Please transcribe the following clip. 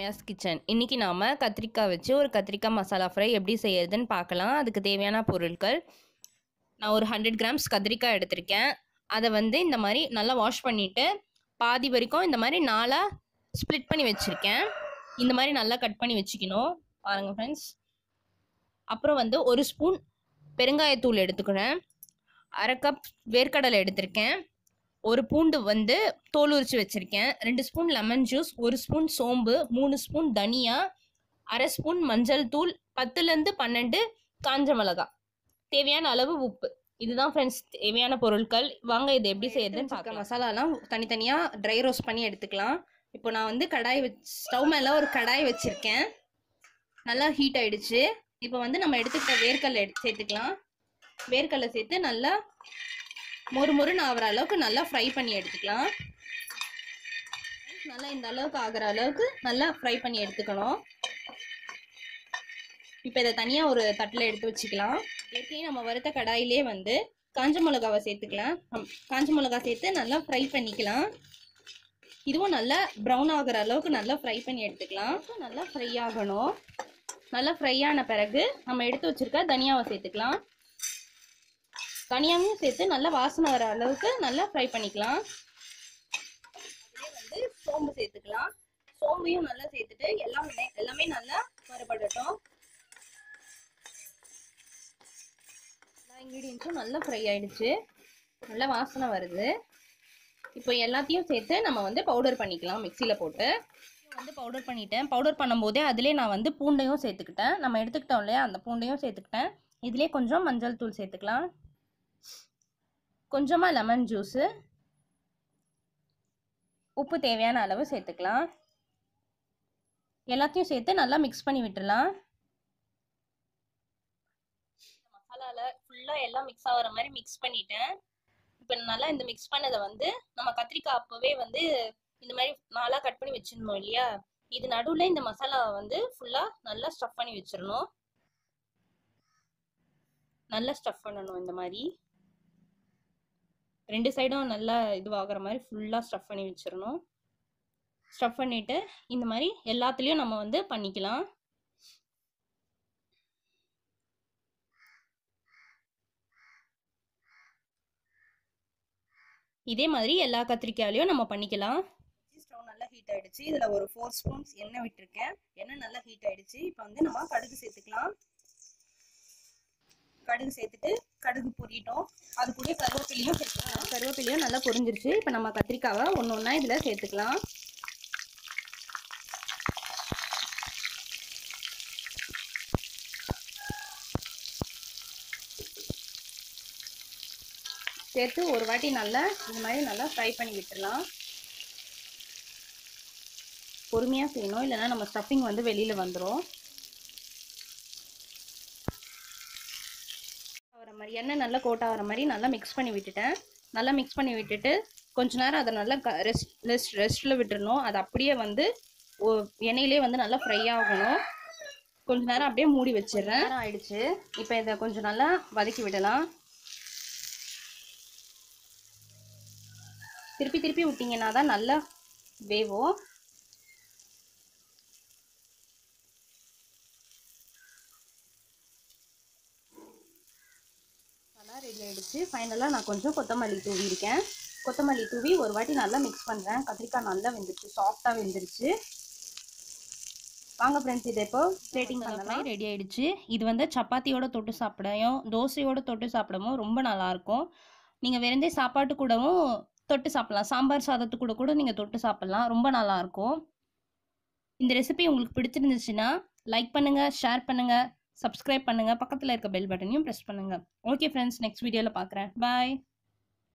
Ramya's kitchen இன்னைக்கு நாம கத்திரிக்காய் வச்சு ஒரு கத்திரிக்காய் மசாலா ஃப்ரை எப்படி செய்யறதுன்னு பார்க்கலாம் அதுக்கு தேவையான பொருட்கள் நான் ஒரு ஹண்ட்ரட் கிராம்ஸ் கத்திரிக்காய் எடுத்திருக்கேன் அதை வந்து இந்த மாதிரி நல்லா வாஷ் பண்ணிவிட்டு பாதி வரைக்கும் இந்த மாதிரி நாலாக ஸ்ப்ளிட் பண்ணி வச்சுருக்கேன் இந்த மாதிரி நல்லா கட் பண்ணி வச்சுக்கணும் பாருங்கள் ஃப்ரெண்ட்ஸ் அப்புறம் வந்து ஒரு ஸ்பூன் பெருங்காயத்தூள் எடுத்துக்கிறேன் அரை கப் வேர்க்கடலை எடுத்திருக்கேன் ஒரு பூண்டு வந்து தோல் உரிச்சு வச்சுருக்கேன் ரெண்டு ஸ்பூன் லெமன் ஜூஸ் ஒரு ஸ்பூன் சோம்பு மூணு ஸ்பூன் தனியா அரை ஸ்பூன் மஞ்சள் தூள் பத்துலேருந்து பன்னெண்டு காஞ்ச மிளகா தேவையான அளவு உப்பு இதுதான் ஃப்ரெண்ட்ஸ் தேவையான பொருட்கள் வாங்க இது எப்படி செய்யறதுன்னு பார்க்கலாம் மசாலாலாம் தனித்தனியாக ட்ரை ரோஸ்ட் பண்ணி எடுத்துக்கலாம் இப்போ நான் வந்து கடாய் வச்சு ஸ்டவ் மேலே ஒரு கடாய் வச்சுருக்கேன் நல்லா ஹீட் ஆயிடுச்சு இப்போ வந்து நம்ம எடுத்துக்கிட்ட வேர்க்கடலை எடுத்து சேர்த்துக்கலாம் வேர்க்கடலை சேர்த்து நல்லா மொறு மொறுன்னு ஆகிற அளவுக்கு நல்லா ஃப்ரை பண்ணி எடுத்துக்கலாம் நல்லா இந்த அளவுக்கு ஆகிற அளவுக்கு நல்லா ஃப்ரை பண்ணி எடுத்துக்கணும் இப்போ இதை தனியாக ஒரு தட்டில் எடுத்து வச்சுக்கலாம் ஏற்கனவே நம்ம வறுத்த கடாயிலே வந்து காஞ்ச மிளகாவை சேர்த்துக்கலாம் ஹம், காஞ்ச மிளகா சேர்த்து நல்லா ஃப்ரை பண்ணிக்கலாம் இதுவும் நல்லா ப்ரௌன் ஆகிற அளவுக்கு நல்லா ஃப்ரை பண்ணி எடுத்துக்கலாம் நல்லா ஃப்ரை ஆகணும் நல்லா ஃப்ரை ஆன பிறகு நம்ம எடுத்து வச்சிருக்க தனியாவை சேர்த்துக்கலாம் தனியாவையும் சேர்த்து நல்லா வாசனை வர அளவுக்கு நல்லா ஃப்ரை பண்ணிக்கலாம் அதிலே வந்து சோம்பு சேர்த்துக்கலாம் சோம்பையும் நல்லா சேர்த்துட்டு எல்லாமே எல்லாமே நல்லா வறுபடட்டும் எல்லா இன்க்ரீடியன்ஸும் நல்லா ஃப்ரை ஆயிடுச்சு நல்லா வாசனை வருது இப்போ எல்லாத்தையும் சேர்த்து நம்ம வந்து பவுடர் பண்ணிக்கலாம் மிக்சியில் போட்டு வந்து பவுடர் பண்ணிட்டேன் பவுடர் பண்ணும்போதே அதிலே நான் வந்து பூண்டையும் சேர்த்துக்கிட்டேன் நம்ம எடுத்துக்கிட்டோம் இல்லையா அந்த பூண்டையும் சேர்த்துக்கிட்டேன் இதிலே கொஞ்சம் மஞ்சள் தூள் சேர்த்துக்கலாம் கொஞ்சமாக லெமன் ஜூஸு உப்பு தேவையான அளவு சேர்த்துக்கலாம் எல்லாத்தையும் சேர்த்து நல்லா மிக்ஸ் பண்ணி விட்டுடலாம் மசாலாவில் ஃபுல்லாக எல்லாம் மிக்ஸ் ஆகிற மாதிரி மிக்ஸ் பண்ணிட்டேன் இப்போ நல்லா இந்த மிக்ஸ் பண்ணதை வந்து நம்ம கத்திரிக்காய் அப்போவே வந்து இந்த மாதிரி நாளாக கட் பண்ணி வச்சிருந்தோம் இல்லையா இது நடுவில் இந்த மசாலாவை வந்து ஃபுல்லாக நல்லா ஸ்டஃப் பண்ணி வச்சிடணும் நல்லா ஸ்டஃப் பண்ணணும் இந்த மாதிரி ரெண்டு சைடும் நல்லா இதுவாகிற மாதிரி ஃபுல்லாக ஸ்டஃப் பண்ணி வச்சிடணும் ஸ்டஃப் பண்ணிவிட்டு இந்த மாதிரி எல்லாத்துலேயும் நம்ம வந்து பண்ணிக்கலாம் இதே மாதிரி எல்லா கத்திரிக்காயிலையும் நம்ம பண்ணிக்கலாம் ஸ்டவ் நல்லா ஹீட் ஆயிடுச்சு இதில் ஒரு ஃபோர் ஸ்பூன்ஸ் எண்ணெய் விட்டுருக்கேன் எண்ணெய் நல்லா ஹீட் ஆயிடுச்சு இப்போ வந்து நம்ம கடுகு சேர்த்துக்கலாம் கடுகு சேர்த்துட்டு கடுகு பொரியட்டும் அது கூட கருவேப்பிலையும் சேர்த்துக்கலாம் கருவேப்பிலையும் நல்லா பொரிஞ்சிருச்சு இப்போ நம்ம கத்திரிக்காவை ஒன்று ஒன்றா இதில் சேர்த்துக்கலாம் சேர்த்து ஒரு வாட்டி நல்லா இந்த மாதிரி நல்லா ஃப்ரை பண்ணி விட்டுடலாம் பொறுமையாக செய்யணும் இல்லைன்னா நம்ம ஸ்டஃபிங் வந்து வெளியில் வந்துடும் ஆகிற மாதிரி எண்ணெய் நல்லா கோட் ஆகிற மாதிரி நல்லா மிக்ஸ் பண்ணி விட்டுட்டேன் நல்லா மிக்ஸ் பண்ணி விட்டுட்டு கொஞ்ச நேரம் அதை நல்லா ரெஸ்ட் ரெஸ்ட் ரெஸ்ட்டில் விட்டுறணும் அது அப்படியே வந்து எண்ணெயிலே வந்து நல்லா ஃப்ரை ஆகணும் கொஞ்ச நேரம் அப்படியே மூடி வச்சிடுறேன் நேரம் ஆயிடுச்சு இப்போ இதை கொஞ்சம் நல்லா வதக்கி விடலாம் திருப்பி திருப்பி விட்டிங்கன்னா தான் நல்லா வேவும் நல்லா ரெடி ஆயிடுச்சு ஃபைனலாக நான் கொஞ்சம் கொத்தமல்லி தூவி இருக்கேன் கொத்தமல்லி தூவி ஒரு வாட்டி நல்லா மிக்ஸ் பண்ணுறேன் கத்திரிக்காய் நல்லா வெந்துருச்சு சாஃப்டாக வெந்துருச்சு வாங்க ஃப்ரெண்ட்ஸ் இதை இப்போ பிளேட்டிங் பண்ணலாம் ரெடி ஆயிடுச்சு இது வந்து சப்பாத்தியோட தொட்டு சாப்பிடையும் தோசையோட தொட்டு சாப்பிடவும் ரொம்ப நல்லாயிருக்கும் நீங்கள் வெறுந்தே சாப்பாட்டு கூடவும் தொட்டு சாப்பிடலாம் சாம்பார் சாதத்து கூட கூட நீங்கள் தொட்டு சாப்பிடலாம் ரொம்ப நல்லாயிருக்கும் இந்த ரெசிபி உங்களுக்கு பிடிச்சிருந்துச்சுன்னா லைக் பண்ணுங்கள் ஷேர் பண்ணுங்கள் சப்ஸ்கிரைப் பண்ணுங்கள் பக்கத்தில் இருக்க பெல் பட்டனையும் ப்ரெஸ் பண்ணுங்கள் ஓகே ஃப்ரெண்ட்ஸ் நெக்ஸ்ட் வீடியோவில் பார்க்குறேன் பாய்